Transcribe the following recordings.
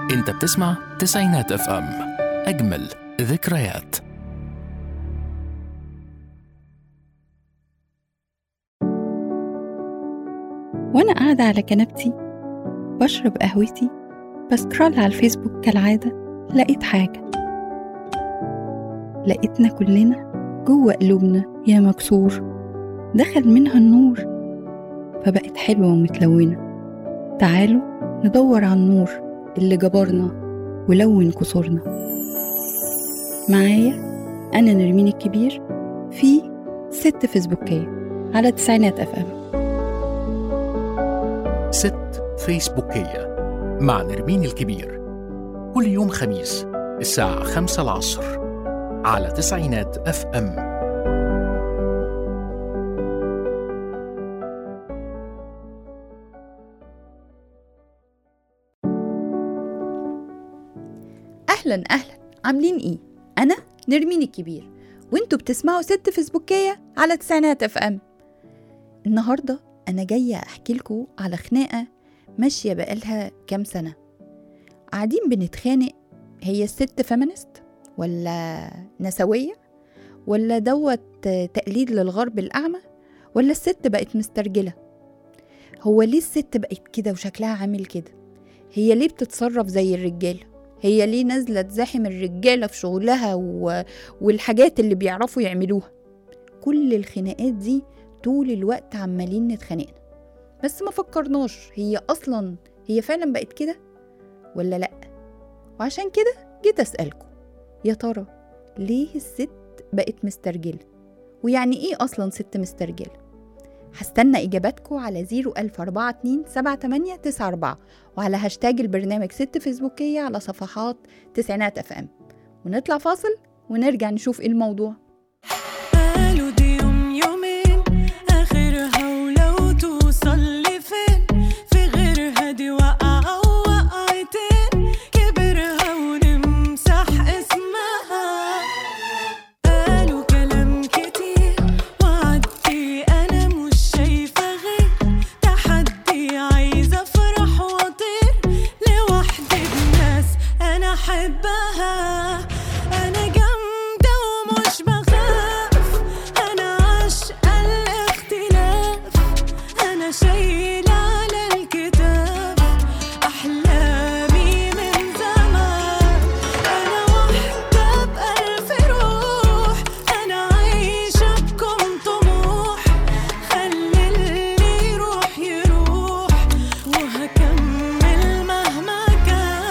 انت بتسمع تسعينات اف ام اجمل ذكريات وأنا قاعدة على كنبتي بشرب قهوتي بسكرول على الفيسبوك كالعادة لقيت حاجة لقيتنا كلنا جوه قلوبنا يا مكسور دخل منها النور فبقت حلوة ومتلونة تعالوا ندور على النور اللي جبرنا ولون كسورنا معايا أنا نرمين الكبير في ست فيسبوكية على تسعينات أف أم ست فيسبوكية مع نرمين الكبير كل يوم خميس الساعة خمسة العصر على تسعينات اف ام اهلا اهلا عاملين ايه انا نرمين الكبير وانتوا بتسمعوا ست فيسبوكية على تسعينات اف ام النهارده انا جايه احكي لكم على خناقه ماشيه بقالها كام سنه قاعدين بنتخانق هي الست فيمينست ولا نسويه ولا دوت تقليد للغرب الاعمى ولا الست بقت مسترجله هو ليه الست بقت كده وشكلها عامل كده هي ليه بتتصرف زي الرجاله هي ليه نازله تزاحم الرجاله في شغلها و... والحاجات اللي بيعرفوا يعملوها كل الخناقات دي طول الوقت عمالين نتخانقنا بس ما فكرناش هي اصلا هي فعلا بقت كده ولا لا وعشان كده جيت اسالكم يا ترى ليه الست بقت مسترجله ويعني ايه اصلا ست مسترجله هستنى اجاباتكم على 01042 وعلى هاشتاج البرنامج ست فيسبوكية على صفحات تسعينات اف ام ونطلع فاصل ونرجع نشوف ايه الموضوع قالوا دي يوم يومين آخرها ولو توصل لفين في غيرها دي وقعة ووقعتين كبرها ونمسح اسمها قالوا كلام كتير وعدي أنا مش شايفة غير تحدي عايزة أفرح وأطير لوحدي بناس أنا أحبها أنا جامدة ومش بخاف أنا عاشقة الاختلاف أنا شايلة على الكتاب أحلامي من زمان أنا واحدة بألف روح أنا عايشة بكم طموح خلي اللي يروح يروح وهكمل مهما كان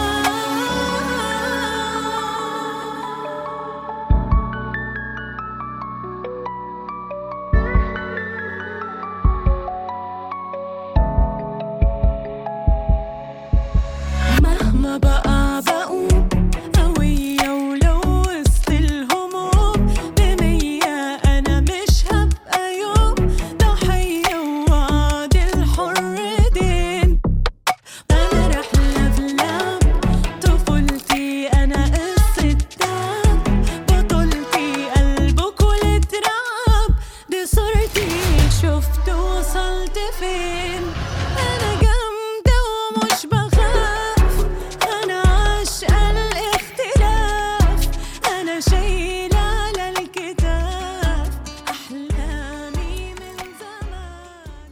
مهما بقى بقوم قوية ولو وسط الهموم بمية أنا مش هبقى يوم ضحية ووعد الحرتين أنا رحلة في لعب طفولتي أنا قصة تعب بطولتي قلب كل تراب دي صورتي شفت وصلت فين أنا جامدة ومش بخاف أنا عاشقة الاختلاف أنا شايلة على الكتاب أحلامي من زمان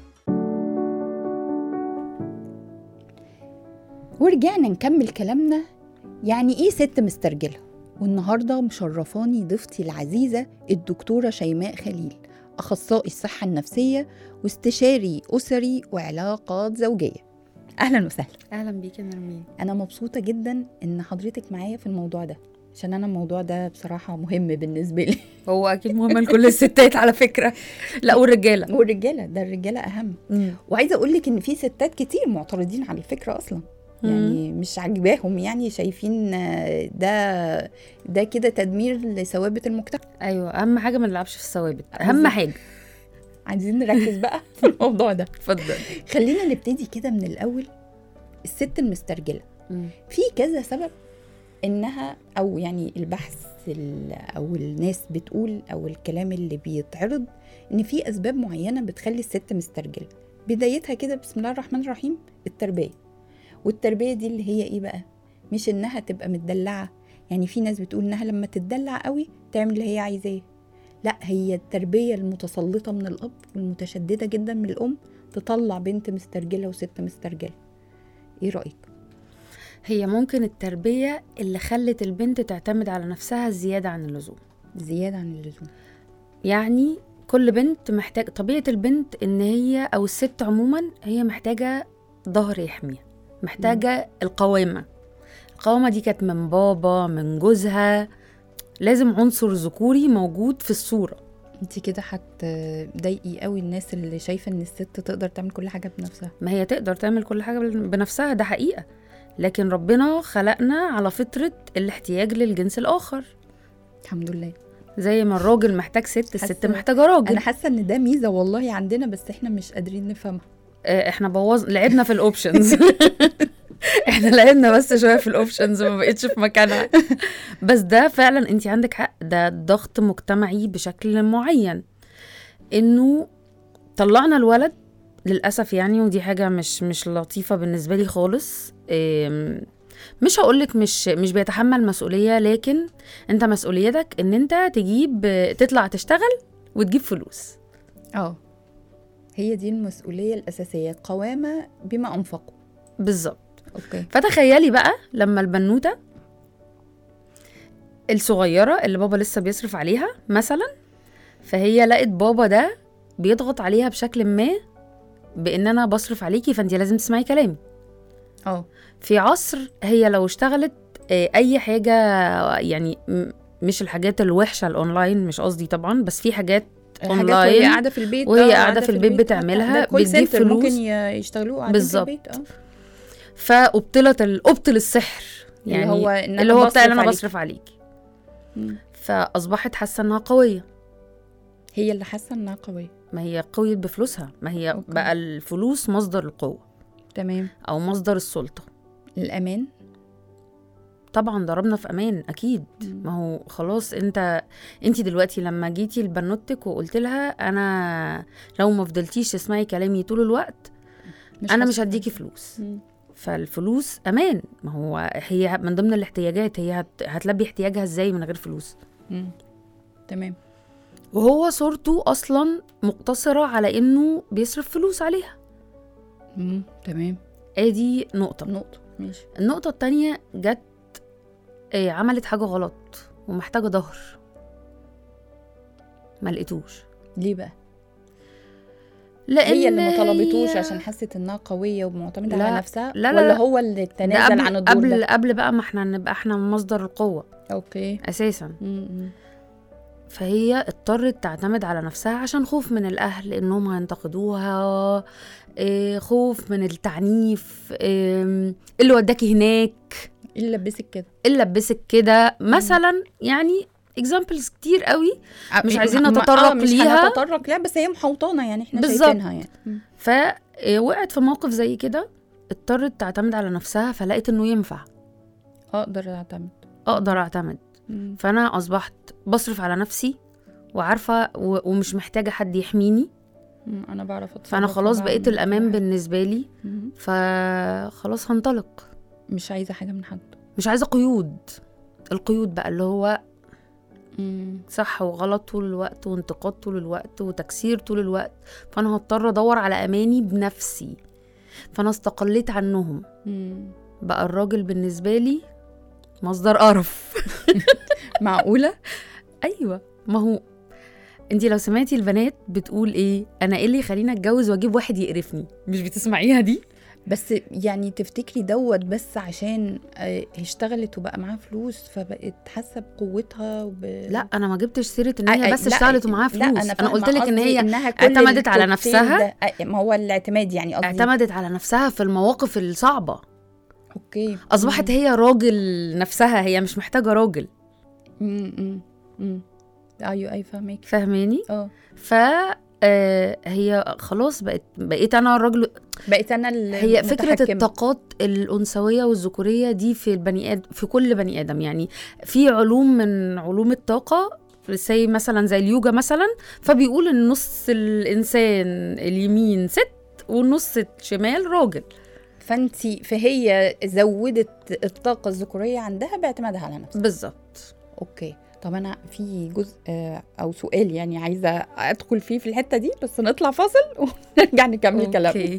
ورجعنا نكمل كلامنا يعني ايه ست مسترجله والنهارده مشرفاني ضيفتي العزيزه الدكتوره شيماء خليل اخصائي الصحه النفسيه واستشاري اسري وعلاقات زوجيه اهلا وسهلا اهلا بيك يا نرمين انا مبسوطه جدا ان حضرتك معايا في الموضوع ده عشان انا الموضوع ده بصراحه مهم بالنسبه لي هو اكيد مهم لكل الستات على فكره لا والرجاله والرجاله ده الرجاله اهم وعايزه اقول لك ان في ستات كتير معترضين على الفكره اصلا يعني مش عاجباهم يعني شايفين آه، ده ده كده تدمير لثوابت المجتمع ايوه اهم حاجه ما نلعبش في الثوابت اهم بالظبط. حاجه عايزين نركز بقى في الموضوع ده اتفضل خلينا نبتدي كده من الاول الست المسترجله في كذا سبب انها او يعني البحث ال- او الناس بتقول او الكلام اللي بيتعرض ان في اسباب معينه بتخلي الست مسترجله بدايتها كده بسم الله الرحمن الرحيم التربيه والتربيه دي اللي هي ايه بقى مش انها تبقى متدلعه يعني في ناس بتقول انها لما تتدلع قوي تعمل اللي هي عايزاه لا هي التربيه المتسلطه من الاب والمتشدده جدا من الام تطلع بنت مسترجله وست مسترجله ايه رايك هي ممكن التربيه اللي خلت البنت تعتمد على نفسها زياده عن اللزوم زياده عن اللزوم يعني كل بنت محتاج طبيعه البنت ان هي او الست عموما هي محتاجه ظهر يحميها محتاجه القوامه القوامه دي كانت من بابا من جوزها لازم عنصر ذكوري موجود في الصوره انت كده هتضايقي قوي الناس اللي شايفه ان الست تقدر تعمل كل حاجه بنفسها ما هي تقدر تعمل كل حاجه بنفسها ده حقيقه لكن ربنا خلقنا على فطره الاحتياج للجنس الاخر الحمد لله زي ما الراجل محتاج ست الست حاسة- محتاجه راجل انا حاسه ان ده ميزه والله عندنا بس احنا مش قادرين نفهمها آه، احنا بوظ لعبنا في الاوبشنز احنا لعبنا بس شويه في الاوبشنز ما بقتش في مكانها بس ده فعلا انت عندك حق ده ضغط مجتمعي بشكل معين انه طلعنا الولد للاسف يعني ودي حاجه مش مش لطيفه بالنسبه لي خالص آم، مش هقولك مش مش بيتحمل مسؤوليه لكن انت مسؤوليتك ان انت تجيب تطلع تشتغل وتجيب فلوس اه هي دي المسؤوليه الاساسيه قوامه بما انفقوا بالظبط اوكي فتخيلي بقى لما البنوته الصغيره اللي بابا لسه بيصرف عليها مثلا فهي لقت بابا ده بيضغط عليها بشكل ما بان انا بصرف عليكي فانت لازم تسمعي كلامي اه في عصر هي لو اشتغلت آه، اي حاجه يعني م- مش الحاجات الوحشه الاونلاين مش قصدي طبعا بس في حاجات حاجات أونلاين وهي قاعده في البيت وهي آه، قاعدة في البيت بتعملها، ده كول بتجيب سنتر ممكن فلوس. ي- يشتغلوه قاعدين بالظبط. في البيت اه فابطلت ال- ابطل السحر اللي يعني هو إن أنا اللي هو بتاع اللي انا عليك. بصرف عليكي مم. فاصبحت حاسه انها قويه هي اللي حاسه انها قويه ما هي قوية بفلوسها ما هي أوكي. بقى الفلوس مصدر القوة تمام أو مصدر السلطة الامان طبعا ضربنا في أمان أكيد ما هو خلاص أنت أنت دلوقتي لما جيتي لبنوتك وقلت لها أنا لو ما فضلتيش تسمعي كلامي طول الوقت أنا مش هصرف هديكي عليك. فلوس مم. فالفلوس أمان ما هو هي من ضمن الاحتياجات هي هت... هتلبي احتياجها إزاي من غير فلوس مم. تمام وهو صورته أصلا مقتصرة على إنه بيصرف فلوس عليها مم. تمام ادي نقطة نقطه ماشي النقطة التانية جت إيه عملت حاجة غلط ومحتاجة ظهر ما لقيتوش ليه بقى لأن هي اللي ما طلبتوش هي- عشان حست انها قويه ومعتمده لا، على نفسها لا، لا، ولا لا. هو اللي ده تنازل قبل عن الدور قبل ده قبل بقى ما احنا نبقى احنا مصدر القوة اوكي أساسا مم. فهي اضطرت تعتمد على نفسها عشان خوف من الأهل إنهم هينتقدوها إيه خوف من التعنيف إيه اللي وداكي هناك ايه اللي لبسك كده اللي لبسك كده مثلا يعني اكزامبلز كتير قوي مش آه، عايزين ما- نتطرق آه مش ليها. هنتطرق ليها بس هي محوطانه يعني احنا بالظبط. شايفينها يعني مم. فوقعت في موقف زي كده اضطرت تعتمد على نفسها فلقيت انه ينفع اقدر اعتمد اقدر اعتمد مم. فانا اصبحت بصرف على نفسي وعارفه و- ومش محتاجه حد يحميني مم. انا بعرف اتصرف فانا خلاص وبعمل بقيت كل الامان حاجة. بالنسبه لي مم. فخلاص هنطلق مش عايزه حاجه من حد مش عايزه قيود القيود بقى اللي هو مم. صح وغلط طول الوقت وانتقاد طول الوقت وتكسير طول الوقت فانا هضطر ادور على اماني بنفسي فانا استقليت عنهم مم. بقى الراجل بالنسبه لي مصدر قرف معقوله ايوه ما هو انت لو سمعتي البنات بتقول ايه انا ايه اللي يخليني اتجوز واجيب واحد يقرفني مش بتسمعيها دي بس يعني تفتكري دوت بس عشان آه، اشتغلت وبقى معاها فلوس فبقت حاسه بقوتها وب... لا انا ما جبتش سيره ان آه، هي آه، بس لا، اشتغلت ومعاها لا، فلوس انا فاهمة قلت لك ان قصدي هي إنها كل اعتمدت على الكوكتيل نفسها. ده- آه، ما هو الاعتماد يعني قصدي اعتمدت على نفسها في المواقف الصعبه اوكي اصبحت هي راجل نفسها هي مش محتاجه راجل امم امم ايوه ايوه فاهمك فاهماني اه ف آه، هي خلاص بقت بقيت انا الراجل بقيت انا اللي هي فكره متحكمة. الطاقات الانثويه والذكوريه دي في البني ادم في كل بني ادم يعني في علوم من علوم الطاقه زي مثلا زي اليوجا مثلا فبيقول ان نص الانسان اليمين ست والنص الشمال راجل فانت فهي زودت الطاقه الذكوريه عندها باعتمادها على نفسها بالظبط اوكي طب انا في جزء آه، او سؤال يعني عايزه ادخل فيه في الحته دي بس نطلع فاصل ونرجع نكمل كلامنا اوكي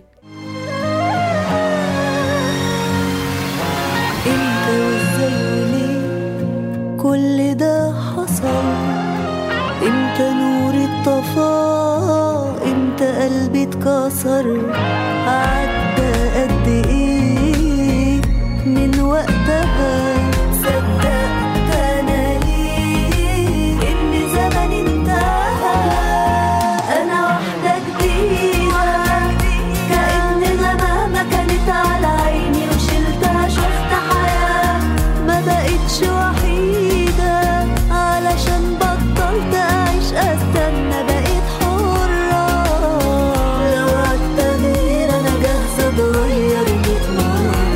امتى وازاي وليه كل ده حصل امتى نوري اتطفى امتى قلبي اتكسر عدى قد ايه من وقتها صدقت انا ليه ان زمني انتهى انا واحدة جديدة كأن غمامة كانت على عيني وشلتها شفت حياة ما بقتش وحيدة علشان بطلت أعيش أستنى بقيت حرة لو عالتغيير أنا جاهزة أتغير ميت مرة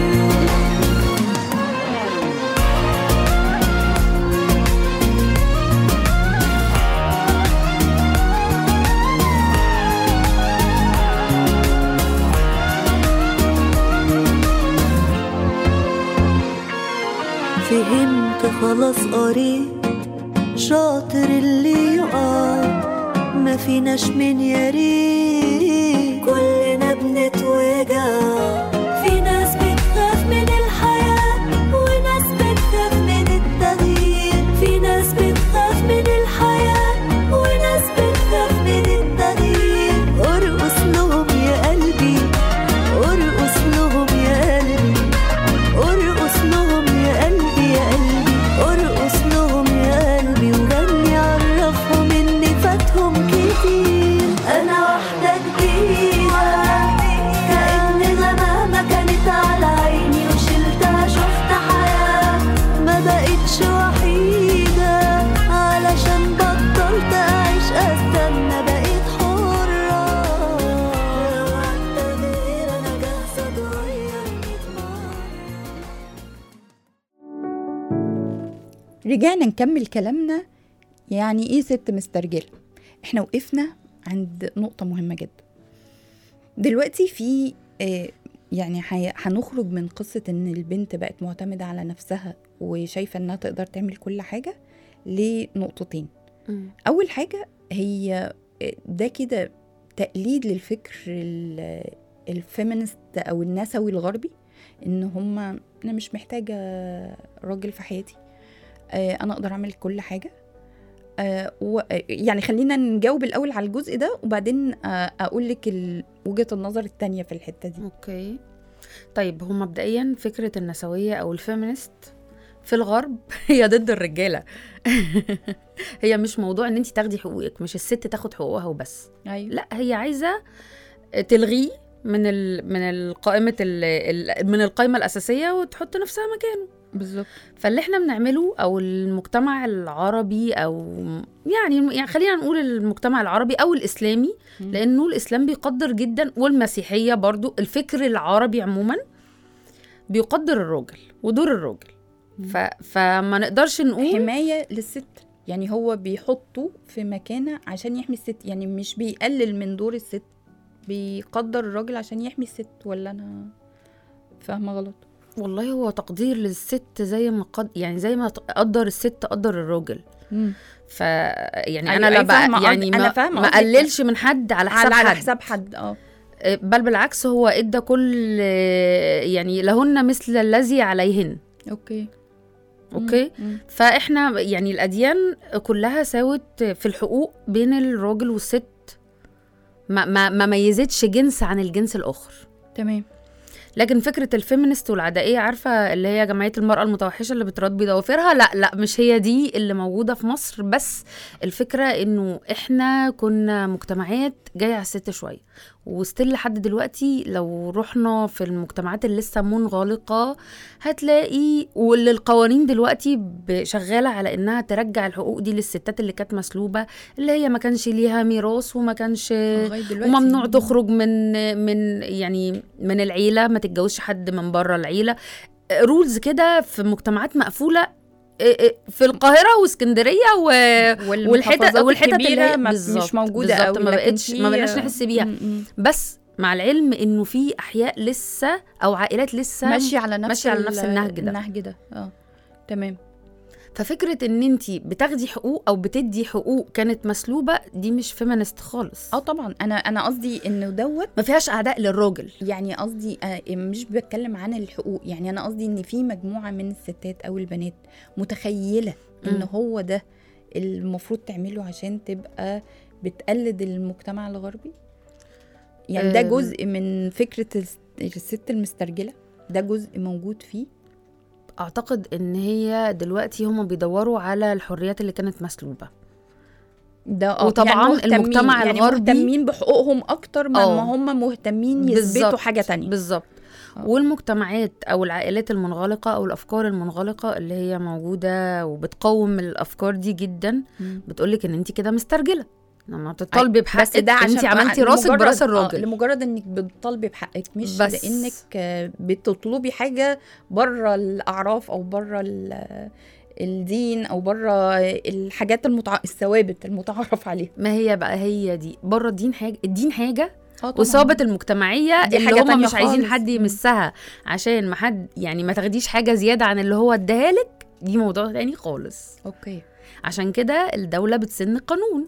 فهمت خلاص قريت شاطر اللي يقع ما فيناش من يا ريت كلنا بنتوجع في ناس بتخاف من الحياة وناس بتخاف من التغيير في ناس بتخاف من الحياة وناس بتخاف من التغيير ارقص لهم يا قلبي ارقص لهم يا قلبي ارقص لهم يا قلبي يا قلبي ارقص لهم يا قلبي وغني عرفهم ان فاتهم كتير انا واحدة جديدة كأن غمامة كانت على عيني وشلتها شفت حياة ما بقتش وحيدة علشان بطلت اعيش استنى بقيت حرة لو عالتغيير انا جاهزة اتغير ميت مرة رجعنا نكمل كلامنا يعني ايه ست مسترجله احنا وقفنا عند نقطه مهمه جدا دلوقتي في آه، يعني حي- هنخرج من قصه ان البنت بقت معتمده على نفسها وشايفه انها تقدر تعمل كل حاجه لنقطتين مم. اول حاجه هي ده كده تقليد للفكر ال- الفيمينست او النسوي الغربي ان هم انا مش محتاجه راجل في حياتي آه، انا اقدر اعمل كل حاجه آه، و- آه، يعني خلينا نجاوب الاول على الجزء ده وبعدين آه، اقول لك ال- وجهه النظر التانية في الحته دي اوكي طيب هو مبدئيا فكره النسويه او الفيمينست في الغرب هي ضد الرجاله هي مش موضوع ان انت تاخدي حقوقك مش الست تاخد حقوقها وبس ايوه لا هي عايزه تلغيه من ال من القائمه ال ال من القائمه الاساسيه وتحط نفسها مكانه بالظبط فاللي احنا بنعمله او المجتمع العربي او يعني يعني خلينا نقول المجتمع العربي او الاسلامي مم. لانه الاسلام بيقدر جدا والمسيحيه برضو الفكر العربي عموما بيقدر الراجل ودور الراجل ف فما نقدرش نقول حمايه للست يعني هو بيحطه في مكانه عشان يحمي الست يعني مش بيقلل من دور الست بيقدر الراجل عشان يحمي الست ولا انا فاهمه غلط والله هو تقدير للست زي ما قد يعني زي ما قدر الست قدر الراجل ف يعني أيوة، انا لا أيوة، بقى فاهمة قصد- يعني أنا ما, فاهمة ما قصدك. قللش من حد على حساب على على حد حساب حد اه بل بالعكس هو ادى كل يعني لهن مثل الذي عليهن اوكي اوكي مم. فاحنا يعني الاديان كلها ساوت في الحقوق بين الراجل والست ما ما ما ميزتش جنس عن الجنس الاخر تمام لكن فكره الفيمينست والعدائيه عارفه اللي هي جمعيه المراه المتوحشه اللي بتربي ضوافرها لا لا مش هي دي اللي موجوده في مصر بس الفكره انه احنا كنا مجتمعات جايه على الست شويه وستيل لحد دلوقتي لو رحنا في المجتمعات اللي لسه منغلقه هتلاقي واللي القوانين دلوقتي ب- شغاله على انها ترجع الحقوق دي للستات اللي كانت مسلوبه اللي هي ما كانش ليها ميراث وما كانش لغايه دلوقتي وممنوع تخرج من من يعني من العيله ما تتجوزش حد من بره العيله رولز كده في مجتمعات مقفوله في القاهره واسكندريه و... والحتت والحتت والحتت اللي الكبيره هي ما بالظبط مش موجوده بالظبط قوي ما لكن بقتش ما في- بقناش نحس بيها م- م. بس مع العلم انه في احياء لسه او عائلات لسه ماشيه على نفس ماشية على ال- نفس النهج ده. النهج ده اه تمام ففكره ان انت بتاخدي حقوق او بتدي حقوق كانت مسلوبه دي مش فيمنست خالص اه طبعا انا انا قصدي انه دوت ما فيهاش اعداء للراجل يعني قصدي آه، مش بتكلم عن الحقوق يعني انا قصدي ان في مجموعه من الستات او البنات متخيله ان مم. هو ده المفروض تعمله عشان تبقى بتقلد المجتمع الغربي يعني ده أم. جزء من فكره الس- الست المسترجله ده جزء موجود فيه اعتقد ان هي دلوقتي هم بيدوروا على الحريات اللي كانت مسلوبه ده اه وطبعاً يعني مهتمين- المجتمع يعني الغربي- مهتمين بحقوقهم اكتر ما آه. ما هم مهتمين يثبتوا بالظبط. حاجه تانية بالظبط آه. والمجتمعات او العائلات المنغلقه او الافكار المنغلقه اللي هي موجوده وبتقاوم الافكار دي جدا مم. بتقولك ان انت كده مسترجله لما بتطالبي بحقك بس ده عشان انت عملتي راسك لمجرد- براس آه، الراجل لمجرد انك بتطالبي بحقك مش بس. بس لانك آه، بتطلبي حاجه بره الاعراف او بره الدين او بره الحاجات المتع... الثوابت المتعارف عليها ما هي بقى هي دي بره الدين حاجه الدين حاجه اه والثوابت المجتمعيه دي اللي حاجة هم تانية مش عايزين خالص. حد مم. يمسها عشان ما حد يعني ما تاخديش حاجه زياده عن اللي هو اداها لك دي موضوع تاني خالص اوكي عشان كده الدوله بتسن قانون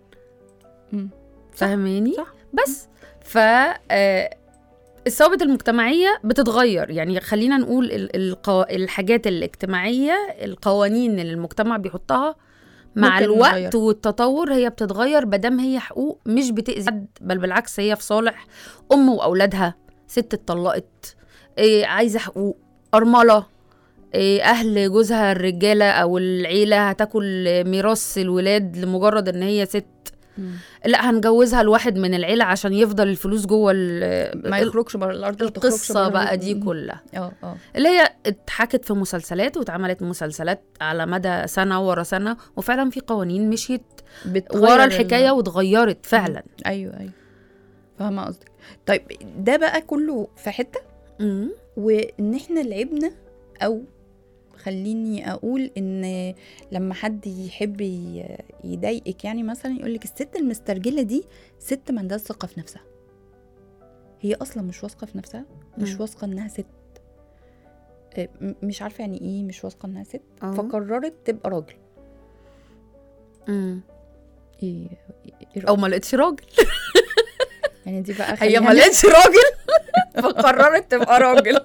مم. فاهماني صح. بس ف آه، الثوابت المجتمعية بتتغير يعني خلينا نقول ال- القو... الحاجات الاجتماعية القوانين اللي المجتمع بيحطها مع ممكن الوقت نغير. والتطور هي بتتغير بدم هي حقوق مش بتأذي حد بل بالعكس هي في صالح أم وأولادها ست اتطلقت إيه عايزة حقوق أرملة إيه أهل جوزها الرجالة أو العيلة هتاكل ميراث الولاد لمجرد إن هي ست مم. لا هنجوزها لواحد من العيلة عشان يفضل الفلوس جوه ال- ما يخرجش بره الارض ما تخرجش القصة بره بقى البيت. دي مم. كلها اه اه اللي هي اتحكت في مسلسلات واتعملت مسلسلات على مدى سنة ورا سنة وفعلا في قوانين مشيت بتغير ورا ال- الحكاية واتغيرت فعلا ايوه ايوه فاهمه قصدك طيب ده بقى كله في حته مم. وان احنا لعبنا او خليني اقول ان لما حد يحب ي- يضايقك يعني مثلا يقول لك الست المسترجله دي ست ما عندهاش ثقه في نفسها هي اصلا مش واثقه في نفسها مش مم. واثقه انها ست آه، م- مش عارفه يعني ايه مش واثقه انها ست اه. فقررت تبقى راجل مم. ايه إيه او رأيك؟ ما لقيتش راجل يعني دي بقى هي خلينا ما لقيتش راجل فقررت تبقى راجل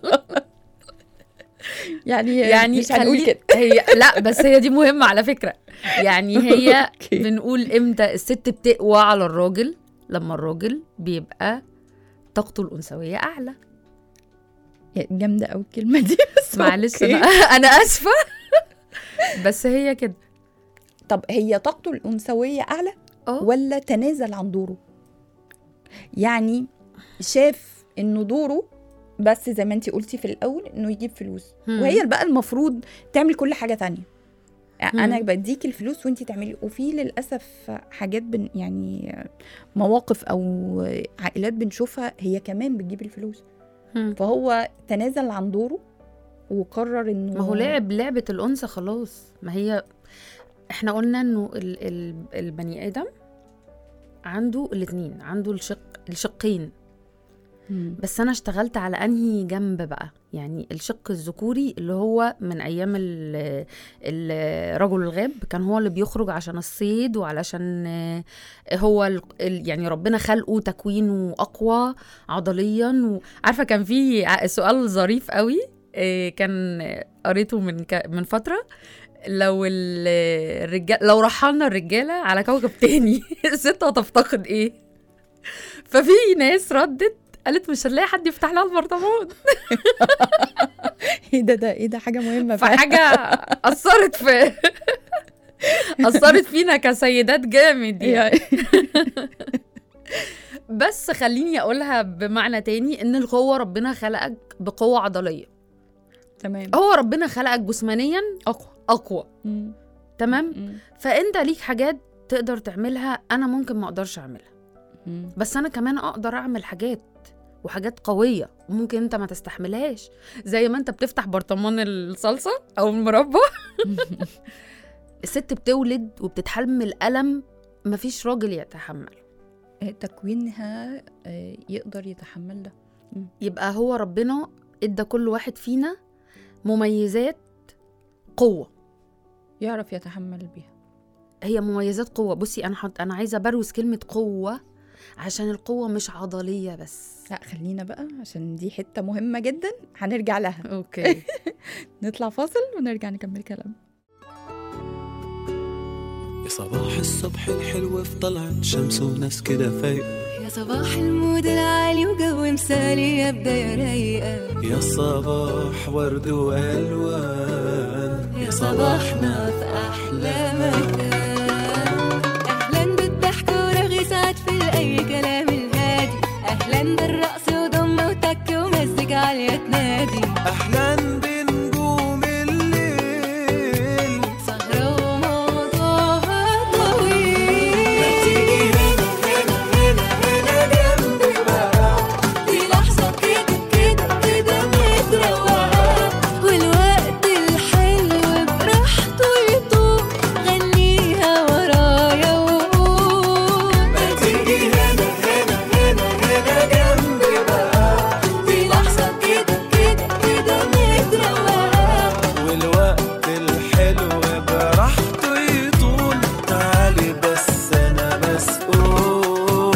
يعني يعني مش هنقول خلي- كده هي لا بس هي دي مهمة على فكرة يعني هي أوكي. بنقول امتى الست بتقوى على الراجل لما الراجل بيبقى طاقته الأنثوية أعلى جامده قوي الكلمه دي بس معلش أوكي. أنا أنا آسفة بس هي كده طب هي طاقته الأنثوية أعلى اه ولا تنازل عن دوره؟ يعني شاف إنه دوره بس زي ما انتي قلتي في الأول إنه يجيب فلوس مم. وهي بقى المفروض تعمل كل حاجة تانية مم. أنا بديك الفلوس وانتي تعملي وفي للأسف حاجات بن يعني مواقف أو عائلات بنشوفها هي كمان بتجيب الفلوس مم. فهو تنازل عن دوره وقرر إنه ما هو لعب لعبة الأنثى خلاص ما هي احنا قلنا انه ال ال البني آدم عنده الاتنين عنده الشق الشقين مم. بس انا اشتغلت على انهي جنب بقى يعني الشق الذكوري اللي هو من ايام ال- ال- رجل الغاب كان هو اللي بيخرج عشان الصيد وعلشان آه، هو ال- ال- يعني ربنا خلقه تكوينه اقوى عضليا وعارفه كان في ع- سؤال ظريف قوي آه، كان قريته من ك- من فتره لو ال- الرجال لو رحلنا الرجاله على كوكب تاني الست هتفتقد ايه ففي ناس ردت قالت مش هنلاقي حد يفتح لها البرطمان ايه ده ده ايه ده حاجة مهمة فعلا. فحاجه اثرت في اثرت فينا كسيدات جامد يعني يعني بس خليني اقولها بمعنى تاني ان القوه ربنا خلقك بقوه عضليه تمام هو ربنا خلقك جسمانيا اقوى اقوى مم. تمام مم. فانت ليك حاجات تقدر تعملها انا ممكن ما اقدرش اعملها مم. بس انا كمان اقدر اعمل حاجات وحاجات قوية ممكن انت ما تستحملهاش زي ما انت بتفتح برطمان الصلصة او المربى الست بتولد وبتتحمل ألم مفيش راجل يتحمل آه، تكوينها آه، يقدر يتحمل ده يبقى هو ربنا ادى كل واحد فينا مميزات قوه يعرف يتحمل بيها هي مميزات قوه بصي انا حط انا عايزه بروز كلمه قوه عشان القوه مش عضليه بس لا خلينا بقى عشان دي حته مهمه جدا هنرجع لها اوكي نطلع فاصل ونرجع نكمل كلام يا صباح الصبح الحلو في طلعة شمس وناس كده فايقة يا صباح المود العالي وجو مثالي يا بداية رايقة يا صباح ورد وألوان يا صباحنا في أحلى مكان أهلا بالضحك ورغي سعد في أي كلام الهادي أهلا بالرقص وضمة وتك ومزج عالية تنادي أحلى بنجوم الليل سهرة وموضوعها طويل ما تيجي هنا هنا هنا هنا جنبي بقى دي لحظة كده كده كده متروقة والوقت الحلو براحته يطوق غنيها ورايا وقول ما تيجي هنا هنا هنا هنا جنبي بقى دي لحظة كده كده كده متروقة والوقت الحلو براحته يطول تعالي بس أنا مسؤول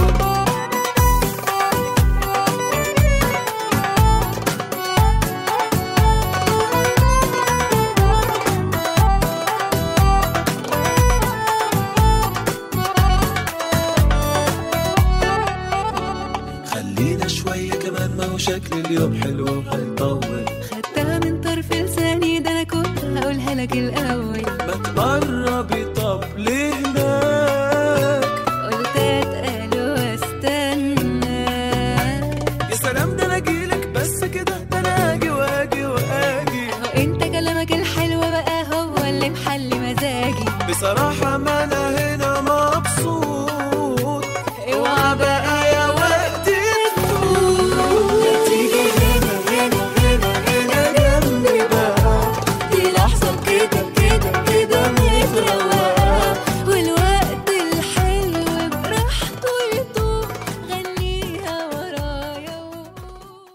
خلينا شوية كمان ما هو شكل اليوم حلو وهيطول خدتها من طرف لساني ده أنا كنت هقولها لك الأول ما تقربي طب ليه هناك قلت أتقل واستنى يا سلام ده انا اجيلك بس كده ده انا اجي واجي واجي هو انت كلامك الحلو بقى هو اللي محلي مزاجي بصراحة ما انا هنا مبسوط اوعى بقى يا وقت تفوت تيجي هنا هنا هنا هنا جنبي بقى دي لحظة كده كده كده متروقة والوقت الحلو براحته يطوق غنيها ورايا وقول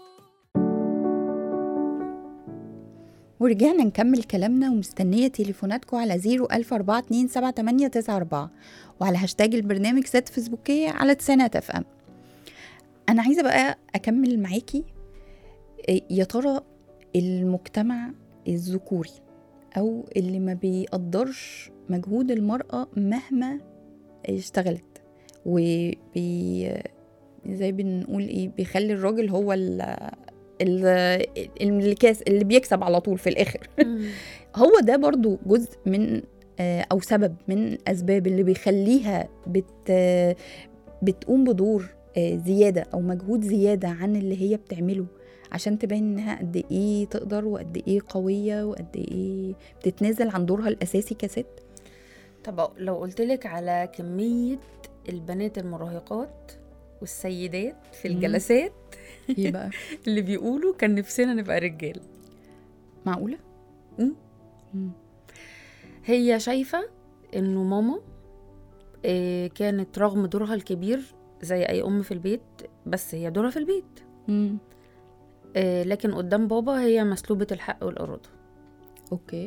ورجعنا نكمل كلامنا ومستنية تليفوناتكم على 014278994 وعلى هاشتاج البرنامج ست فيسبوكية على تسعينات اف ام أنا عايزة بقى أكمل معاكي إيه، يا ترى المجتمع الذكوري أو اللي ما بيقدرش مجهود المرأة مهما اشتغلت وبي زي بنقول ايه بيخلي الراجل هو ال ال- اللي كاس اللي بيكسب على طول في الاخر هو ده برضو جزء من آه، او سبب من الاسباب اللي بيخليها بت آه، بتقوم بدور آه، زياده او مجهود زياده عن اللي هي بتعمله عشان تبين انها قد ايه تقدر وقد ايه قويه وقد ايه بتتنازل عن دورها الاساسي كست طب لو قلت لك على كمية البنات المراهقات والسيدات في مم. الجلسات ايه بقى اللي بيقولوا كان نفسنا نبقى رجال معقوله مم. مم. هي شايفة انه ماما آه، كانت رغم دورها الكبير زي اي ام في البيت بس هي دورها في البيت مم. آه، لكن قدام بابا هي مسلوبة الحق والإرادة اوكي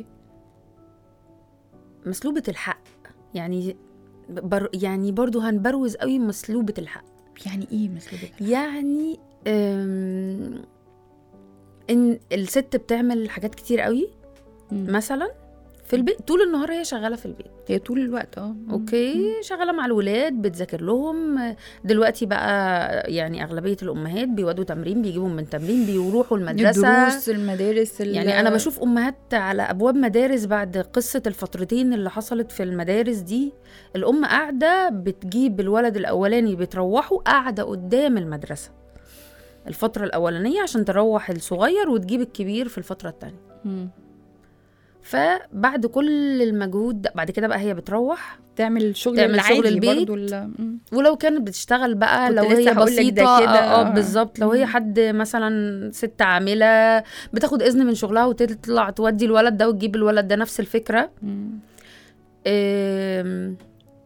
مسلوبة الحق يعني بر يعني برضو هنبروز قوي مسلوبة الحق يعني ايه مسلوب الحق؟ يعني أم، ان الست بتعمل حاجات كتير قوي مم. مثلا في البيت طول النهار هي شغاله في البيت هي طول الوقت اه مم. اوكي شغاله مع الولاد بتذاكر لهم دلوقتي بقى يعني اغلبيه الامهات بيودوا تمرين بيجيبوا من تمرين بيروحوا المدرسه الدروس المدارس ال- يعني انا بشوف امهات على ابواب مدارس بعد قصه الفترتين اللي حصلت في المدارس دي الام قاعده بتجيب الولد الاولاني بتروحه قاعده قدام المدرسه الفتره الاولانيه عشان تروح الصغير وتجيب الكبير في الفتره التانية مم. فبعد كل المجهود ده بعد كده بقى هي بتروح تعمل الشغل تعمل العادي شغل البيت. برضو ال- مم. ولو كانت بتشتغل بقى كنت لو لسه هي هقولك ده بسيطة كده، اه آه. آه، بالظبط لو هي مم. حد مثلا ست عاملة بتاخد إذن من شغلها وتطلع تودي الولد ده وتجيب الولد ده نفس الفكرة مم. آم،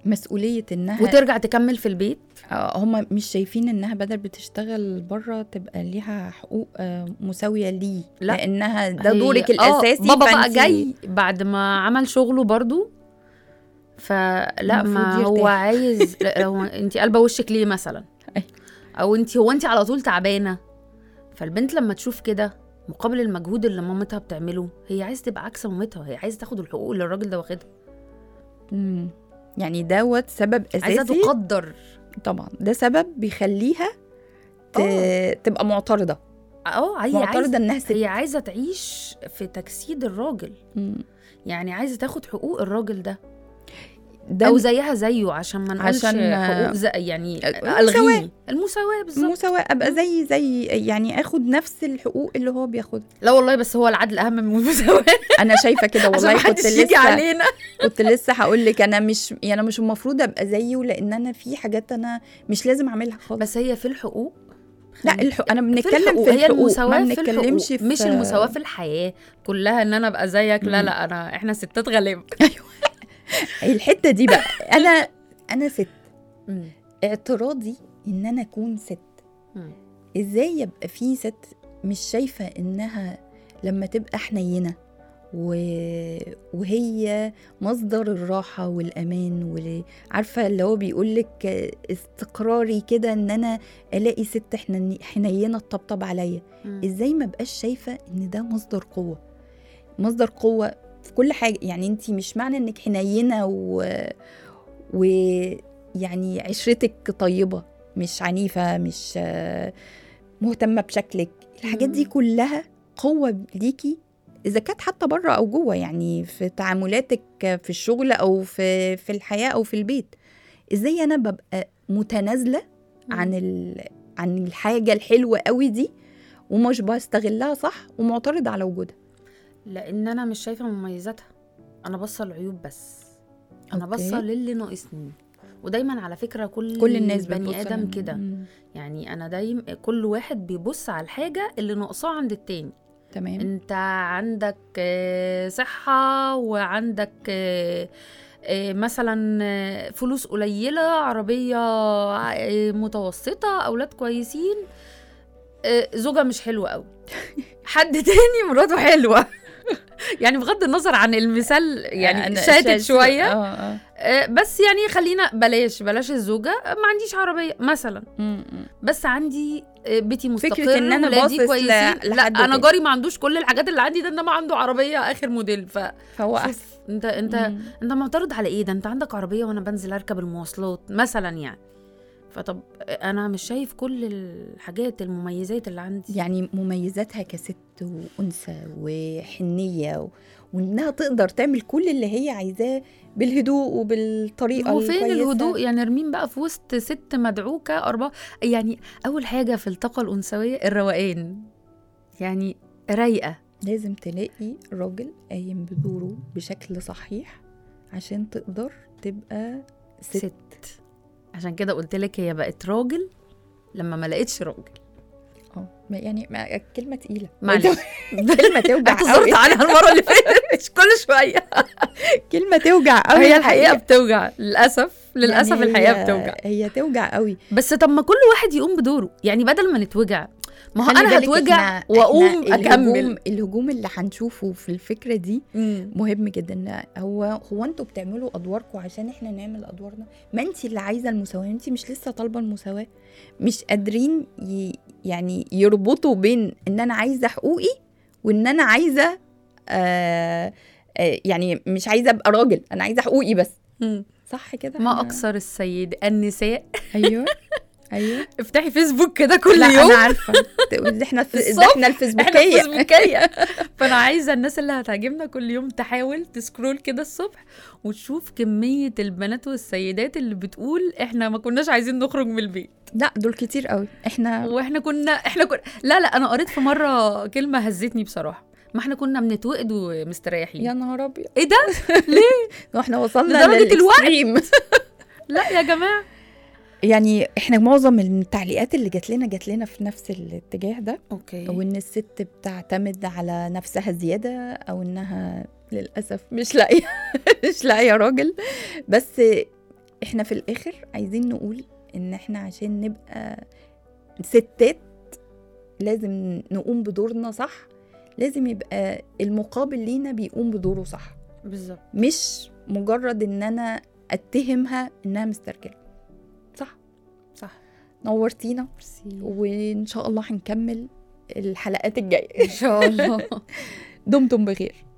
مسؤوليه انها وترجع تكمل في البيت آه، هم مش شايفين انها بدل بتشتغل بره تبقى ليها حقوق آه، مساويه ليه لا. لانها ده هي- دورك آه، الاساسي بابا بقى فأنتي- جاي بعد ما عمل شغله برضو فلا ما المفروض هو يرتاح. عايز لا، هو انت قلبه وشك ليه مثلا أي. او انت هو انت على طول تعبانه فالبنت لما تشوف كده مقابل المجهود اللي مامتها بتعمله هي عايزه تبقى عكس مامتها هي عايزه تاخد الحقوق اللي الراجل ده واخدها مم. يعني دوت سبب عايزه اساسي تقدر طبعا ده سبب بيخليها ت... آه. تبقى معترضه اه هي معترضه عايزه انها ست هي عايزه تعيش في تجسيد الراجل مم. يعني عايزه تاخد حقوق الراجل ده ده او زيها زيه عشان ما نقولش عشان- حقوق زي يعني المساواة. الغيه المساواه بالظبط المساواة ابقى زي زي يعني اخد نفس الحقوق اللي هو بياخدها لا والله بس هو العدل اهم من المساواه انا شايفه كده عشان والله كنت محدش يجي لسه علينا كنت لسه هقول لك انا مش يعني انا مش المفروض ابقى زيه لان انا في حاجات انا مش لازم اعملها خالص بس هي في الحقوق لا الحق انا في بنتكلم الحقوق في هي الحقوق المساواه ما في بنتكلمش الحقوق في مش المساواه في الحياه كلها ان انا ابقى زيك لا مم. لا انا احنا ستات غلابه الحته دي بقى انا انا ست اعتراضي ان انا اكون ست مم. ازاي يبقى في ست مش شايفه انها لما تبقى حنينه و... وهي مصدر الراحة والأمان وعارفة اللي هو بيقولك استقراري كده إن أنا ألاقي ست حنن- حنينة تطبطب عليا مم. إزاي ما بقاش شايفة إن ده مصدر قوة مصدر قوة في كل حاجة يعني أنت مش معنى إنك حنينة و... ويعني عشرتك طيبة مش عنيفة مش آه، مهتمة بشكلك الحاجات دي مم. كلها قوة ليكي إذا كانت حتى بره أو جوه يعني في تعاملاتك في الشغل أو في في الحياة أو في البيت إزاي أنا ببقى متنازلة عن ال... عن الحاجة الحلوة قوي دي ومش بستغلها صح ومعترض على وجودها لان انا مش شايفه مميزاتها انا باصه العيوب بس انا أوكي. باصه للي ناقصني ودايما على فكره كل كل الناس بني بتبص ادم لل- كده مم. يعني انا دايما كل واحد بيبص على الحاجه اللي ناقصاه عند التاني تمام انت عندك آه، صحة وعندك آه، آه، مثلا آه، فلوس قليلة عربية آه، متوسطة أولاد كويسين آه، زوجة مش حلوة أوي حد تاني مراته حلوة يعني بغض النظر عن المثال يعني أنا شاتت شايف- شوية اه اه آه، بس يعني خلينا بلاش بلاش الزوجة ما عنديش عربية مثلا مم، مم. بس عندي آه، بيتي مستقر فكرة إن أنا ولادي باصص ل- كويسين لا لحد انا تاني. جاري ما عندوش كل الحاجات اللي عندي ده انما عنده عربيه اخر موديل ف فهو احسن شوف انت انت مم. انت معترض على ايه ده انت عندك عربيه وانا بنزل اركب المواصلات مثلا يعني فطب انا مش شايف كل الحاجات المميزات اللي عندي يعني مميزاتها كست وانثى وحنيه و... وانها تقدر تعمل كل اللي هي عايزاه بالهدوء وبالطريقه هو فين الكويسة. الهدوء يعني نرمين بقى في وسط ست مدعوكه اربعه يعني اول حاجه في الطاقه الانثويه الروقان يعني رايقه لازم تلاقي راجل قايم بدوره بشكل صحيح عشان تقدر تبقى ست, ست عشان كده قلت لك هي بقت راجل لما ما لقيتش راجل اه ما- يعني ما كلمه تقيله معلش كلمه توجع قوي اعتذرت عنها المره اللي فاتت مش كل شويه كلمه توجع قوي هي الحقيقه بتوجع للاسف للاسف يعني الحقيقه هي- بتوجع هي توجع قوي بس طب ما كل واحد يقوم بدوره يعني بدل ما نتوجع ما هو خلي انا بالك هتوجع إحنا- واقوم إحنا اكمل الهجوم, الهجوم اللي هنشوفه في الفكره دي مم. مهم جدا هو هو انتوا بتعملوا ادواركم عشان احنا نعمل ادوارنا ما انت اللي عايزه المساواه انت مش لسه طالبه المساواه مش قادرين ي... يعني يربطوا بين ان انا عايزه حقوقي وان انا عايزه آه آه يعني مش عايزه ابقى راجل انا عايزه حقوقي بس مم. صح كده ما أنا- اكثر السيد النساء ايوه ايوه افتحي فيسبوك كده كل لا يوم انا عارفه ده احنا في ده الصبح احنا احنا الفيسبوكيه فيسبوكيه فانا عايزه الناس اللي هتعجبنا كل يوم تحاول تسكرول كده الصبح وتشوف كميه البنات والسيدات اللي بتقول احنا ما كناش عايزين نخرج من البيت لا دول كتير قوي احنا واحنا كنا احنا كنا لا لا انا قريت في مره كلمه هزتني بصراحه ما احنا كنا بنتوقد ومستريحين يا نهار ابيض ايه ده احنا وصلنا لدرجة الوقت. للإكستريم. لا يا جماعه يعني احنا معظم التعليقات اللي جات لنا جات لنا في نفس الاتجاه ده اوكي او ان الست بتعتمد على نفسها زياده او انها للاسف مش لاقيه مش لاقيه راجل بس احنا في الاخر عايزين نقول ان احنا عشان نبقى ستات لازم نقوم بدورنا صح لازم يبقى المقابل لينا بيقوم بدوره صح بالظبط مش مجرد ان انا اتهمها انها مسترجله صح صح نورتينا ميرسي وان شاء الله هنكمل الحلقات الجايه ان شاء الله دمتم بخير